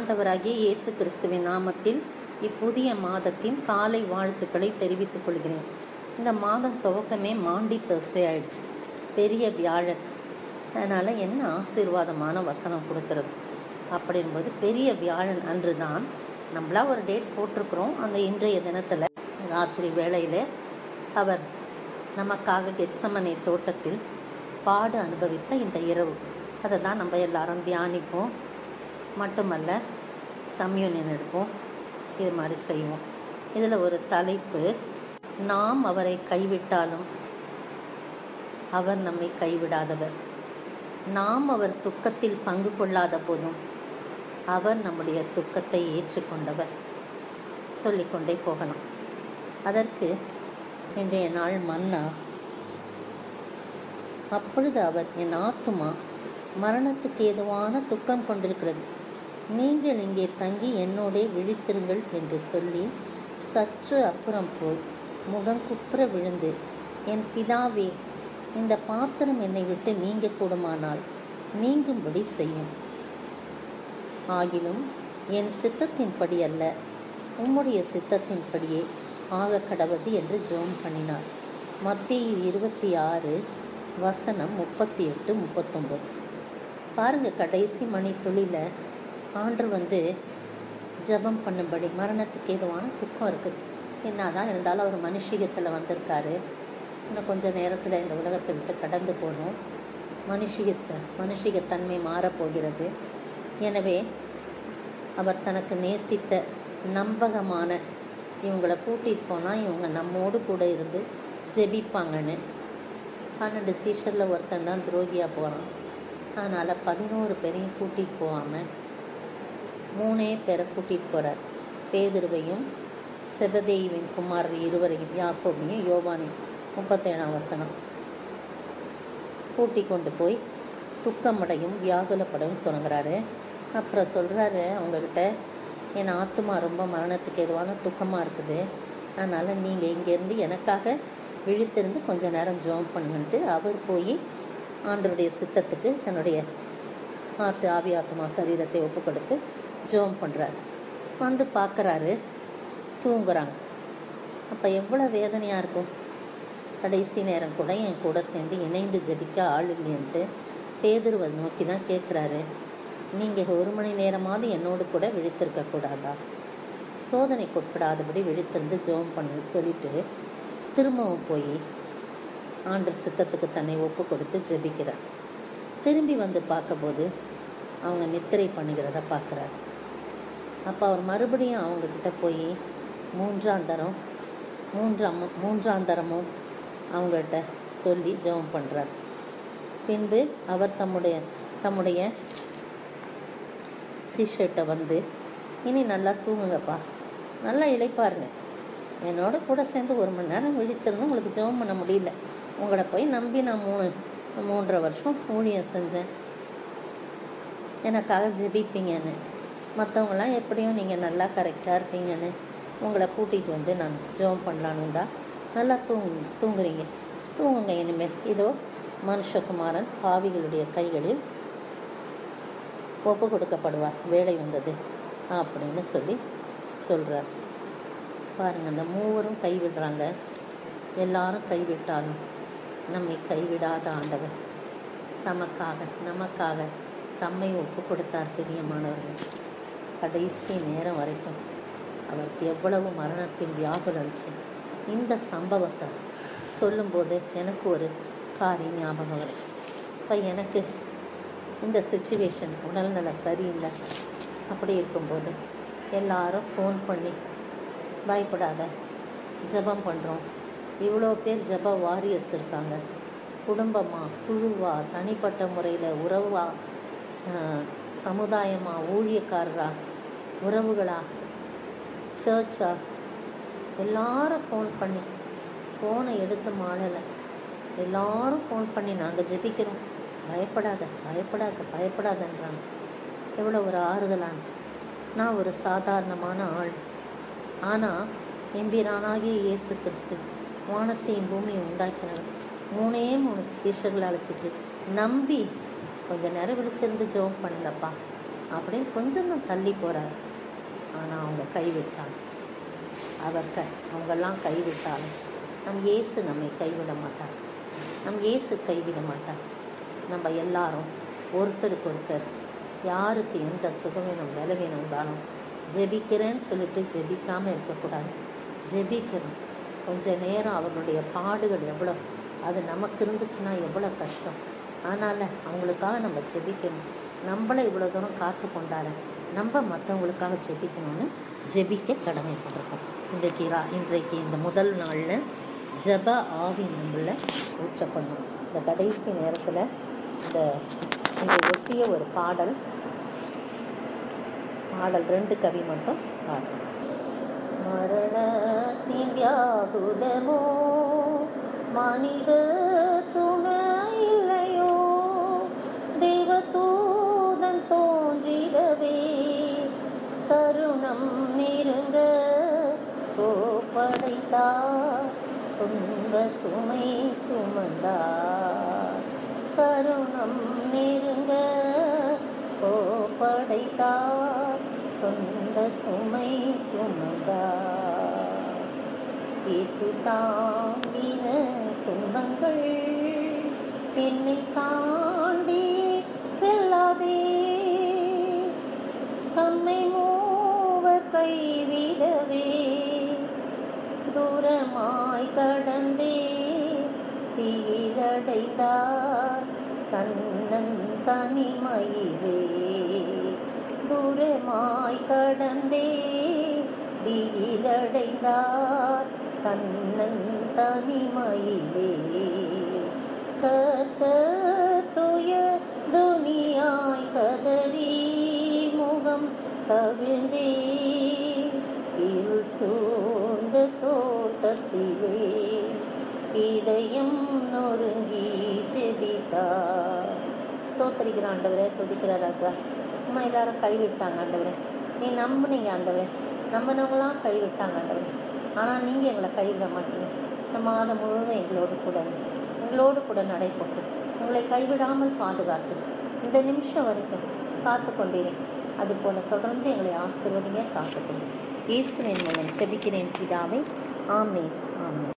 ஆண்டவராகிய இயேசு கிறிஸ்துவின் நாமத்தில் இப்புதிய மாதத்தின் காலை வாழ்த்துக்களை தெரிவித்துக் கொள்கிறேன் இந்த மாதம் துவக்கமே மாண்டி தர்ஸ்டே ஆயிடுச்சு பெரிய வியாழன் அதனால் என்ன ஆசீர்வாதமான வசனம் கொடுக்கறது அப்படின்போது பெரிய வியாழன் அன்று தான் நம்மளா ஒரு டேட் போட்டிருக்கிறோம் அந்த இன்றைய தினத்தில் ராத்திரி வேளையில் அவர் நமக்காக கெத்சமனை தோட்டத்தில் பாடு அனுபவித்த இந்த இரவு அதை தான் நம்ம எல்லாரும் தியானிப்போம் மட்டுமல்ல கம்யூனியன் எடுப்போம் இது மாதிரி செய்வோம் இதில் ஒரு தலைப்பு நாம் அவரை கைவிட்டாலும் அவர் நம்மை கைவிடாதவர் நாம் அவர் துக்கத்தில் பங்கு கொள்ளாத போதும் அவர் நம்முடைய துக்கத்தை ஏற்றுக்கொண்டவர் சொல்லிக்கொண்டே போகலாம் அதற்கு இன்றைய நாள் மன்னா அப்பொழுது அவர் என் ஆத்துமா மரணத்துக்கு ஏதுவான துக்கம் கொண்டிருக்கிறது நீங்கள் இங்கே தங்கி என்னோடே விழித்திருங்கள் என்று சொல்லி சற்று அப்புறம் போய் முகம் குப்புற விழுந்து என் பிதாவே இந்த பாத்திரம் என்னை விட்டு நீங்க கூடுமானால் நீங்கும்படி செய்யும் ஆகிலும் என் சித்தத்தின்படி அல்ல உம்முடைய சித்தத்தின்படியே ஆக கடவது என்று ஜோம் பண்ணினார் மத்திய இருபத்தி ஆறு வசனம் முப்பத்தி எட்டு முப்பத்தொம்பது பாருங்க கடைசி மணி துளியில் ஆண்டு வந்து ஜபம் பண்ணும்படி மரணத்துக்கு ஏதுவான துக்கம் இருக்குது என்னதான் இருந்தாலும் அவர் மனுஷீகத்தில் வந்திருக்காரு இன்னும் கொஞ்சம் நேரத்தில் இந்த உலகத்தை விட்டு கடந்து போகணும் மனுஷிகத்தை மனுஷிகத்தன்மை மாறப்போகிறது எனவே அவர் தனக்கு நேசித்த நம்பகமான இவங்களை கூட்டிகிட்டு போனால் இவங்க நம்மோடு கூட இருந்து ஜெபிப்பாங்கன்னு பன்னெண்டு சீஷரில் ஒருத்தன் தான் துரோகியாக போகிறான் அதனால் பதினோரு பேரையும் கூட்டிகிட்டு போகாமல் மூணே பேரை கூட்டிகிட்டு போகிறார் பேதுருவையும் செபதேவின் குமார் இருவரையும் யாக்கோபையும் யோவானையும் முப்பத்தேழாம் வசனம் கூட்டி கொண்டு போய் துக்கமடையும் வியாகுலப்படவும் தொடங்குறாரு அப்புறம் சொல்கிறாரு அவங்கக்கிட்ட என் ஆத்மா ரொம்ப மரணத்துக்கு எதுவான துக்கமாக இருக்குது அதனால் நீங்கள் இங்கேருந்து எனக்காக விழித்திருந்து கொஞ்ச நேரம் ஜோம் பண்ணுங்கன்ட்டு அவர் போய் ஆண்டருடைய சித்தத்துக்கு தன்னுடைய ஆத்து ஆவி ஆத்மா சரீரத்தை ஒப்பு கொடுத்து ஜோம் பண்ணுறாரு வந்து பார்க்குறாரு தூங்குறாங்க அப்போ எவ்வளோ வேதனையாக இருக்கும் கடைசி நேரம் கூட என் கூட சேர்ந்து இணைந்து ஜெபிக்க ஆள் இல்லைன்ட்டு பேதுருவை நோக்கி தான் கேட்குறாரு நீங்கள் ஒரு மணி நேரமாவது என்னோடு கூட விழித்திருக்க கூடாதா சோதனைக்கு உட்படாதபடி விழித்திருந்து ஜெபம் பண்ணு சொல்லிட்டு திரும்பவும் போய் ஆண்டர் சித்தத்துக்கு தன்னை ஒப்பு கொடுத்து ஜெபிக்கிறார் திரும்பி வந்து பார்க்கும்போது அவங்க நித்திரை பண்ணுகிறத பார்க்குறாரு அப்போ அவர் மறுபடியும் அவங்கக்கிட்ட போய் மூன்றாம் தரம் மூன்றாம் மூன்றாம் தரமும் அவங்கள்ட்ட சொல்லி ஜெபம் பண்ணுறார் பின்பு அவர் தம்முடைய தம்முடைய சிஷர்ட்டை வந்து இனி நல்லா தூங்குங்கப்பா நல்லா இழைப்பாருங்க என்னோட கூட சேர்ந்து ஒரு மணி நேரம் விழித்திருந்து உங்களுக்கு ஜெபம் பண்ண முடியல உங்களை போய் நம்பி நான் மூணு மூன்றரை வருஷம் ஊழியம் செஞ்சேன் எனக்காக ஜெபிப்பீங்கன்னு மற்றவங்களாம் எப்படியும் நீங்கள் நல்லா கரெக்டாக இருப்பீங்கன்னு உங்களை கூட்டிகிட்டு வந்து நான் ஜெபம் பண்ணலான்னு தான் நல்லா தூங்கு தூங்குறீங்க தூங்குங்க இனிமேல் இதோ மனுஷகுமாரன் பாவிகளுடைய கைகளில் ஒப்பு கொடுக்கப்படுவார் வேலை வந்தது அப்படின்னு சொல்லி சொல்கிறார் பாருங்கள் அந்த மூவரும் கைவிடுறாங்க எல்லாரும் கைவிட்டாலும் நம்மை கைவிடாத ஆண்டவர் நமக்காக நமக்காக தம்மை ஒப்பு கொடுத்தார் பிரியமானவர்கள் கடைசி நேரம் வரைக்கும் அவருக்கு எவ்வளவு மரணத்தின் வியாகுலச்சு இந்த சம்பவத்தை சொல்லும்போது எனக்கு ஒரு காரியம் ஞாபகம் வரும் இப்போ எனக்கு இந்த சுச்சுவேஷன் உடல்நல சரியில்லை அப்படி இருக்கும்போது எல்லாரும் ஃபோன் பண்ணி பயப்படாத ஜபம் பண்ணுறோம் இவ்வளோ பேர் ஜப வாரியர்ஸ் இருக்காங்க குடும்பமா குழுவா தனிப்பட்ட முறையில் உறவா சமுதாயமா ஊழியக்காரரா உறவுகளா சர்ச்சா எல்லாரும் ஃபோன் பண்ணி ஃபோனை எடுத்து மாடலை எல்லாரும் ஃபோன் பண்ணி நாங்கள் ஜெபிக்கிறோம் பயப்படாத பயப்படாத பயப்படாதன்றாங்க எவ்வளோ ஒரு ஆறுதலாச்சு நான் ஒரு சாதாரணமான ஆள் ஆனால் எம்பிரானாகிய இயேசு கிறிஸ்து வானத்தையும் பூமியை உண்டாக்கினவர் மூணே மூணு சீஷர்களை அழைச்சிட்டு நம்பி கொஞ்ச நேரம் விழிச்சிருந்து ஜெபம் பண்ணலப்பா அப்படின்னு கொஞ்சம் தான் தள்ளி போகிறார் ஆனால் அவங்க கைவிட்டாங்க அவர் க அவங்கெல்லாம் கைவிட்டாலும் நம் இயேசு நம்மை கைவிட மாட்டார் நம் இயேசு கைவிட மாட்டார் நம்ம எல்லாரும் ஒருத்தருக்கு ஒருத்தர் யாருக்கு எந்த சுகவீனம் பலவீனம் இருந்தாலும் ஜெபிக்கிறேன்னு சொல்லிட்டு ஜெபிக்காமல் இருக்கக்கூடாது ஜெபிக்கணும் கொஞ்ச நேரம் அவர்களுடைய பாடுகள் எவ்வளோ அது நமக்கு இருந்துச்சுன்னா எவ்வளோ கஷ்டம் அதனால் அவங்களுக்காக நம்ம ஜெபிக்கணும் நம்மளை இவ்வளோ தூரம் காத்து கொண்டாரு நம்ம மற்றவங்களுக்காக ஜெபிக்கணும்னு ஜெபிக்க கடமைப்பட்டிருக்கோம் இன்றைக்கு ரா இன்றைக்கு இந்த முதல் நாளில் ஜப ஆவி நம்மள ஊற்றப்படணும் இந்த கடைசி நேரத்தில் இந்த இதை ஒட்டிய ஒரு பாடல் பாடல் ரெண்டு கவி மட்டும் பாடணும் மரணத்தின் வியாகுலமோ மனித துணை இல்லையோ தேவதூதன் தோன்றிடவே தருணம் நெருங்க கோப்படைத்தார் துன்ப சுமை சுமந்தார் தருணம் நெருங்க கோப்படைத்தார் துன்ப சுமை சுமந்தார் இயேசு தாங்கின துன்பங்கள் என்னை தாண்டி செல்லாதே தம்மை மூவர் கைவிடவே தூரமாய் கடந்தே தீரடைந்தார் தன்னன் தனிமையிலே தூரமாய் கடந்தே திகிலடைந்தார் தன்னன் தனிமையிலே கத்தோய துனியாய் கதறி முகம் கவிழ்ந்தே இருள் சூழ்ந்த தோட்டத்திலே இதயம் நொறுங்கி ஜெபித்தார் சோத்தரிக்கிற ஆண்டவரே துதிக்கிற ராஜா அம்மா எல்லாரும் கைவிட்டாங்க ஆண்டவரே நீ நம்புனீங்க ஆண்டவரே நம்பினவங்களாம் கைவிட்டாங்க ஆண்டவரே ஆனால் நீங்கள் எங்களை கைவிட மாட்டீங்க இந்த மாதம் முழுவதும் எங்களோடு கூட இருந்து, எங்களோடு கூட நடைபெற்று எங்களை கைவிடாமல் பாதுகாத்து இந்த நிமிஷம் வரைக்கும் காத்து கொண்டீங்க அதுபோல தொடர்ந்து எங்களை ஆசிர்வதிங்க காத்துக்கொண்டு இயேசுவின் மூலம் செபிக்கிறேன் பிதாவை ஆமென் ஆமென்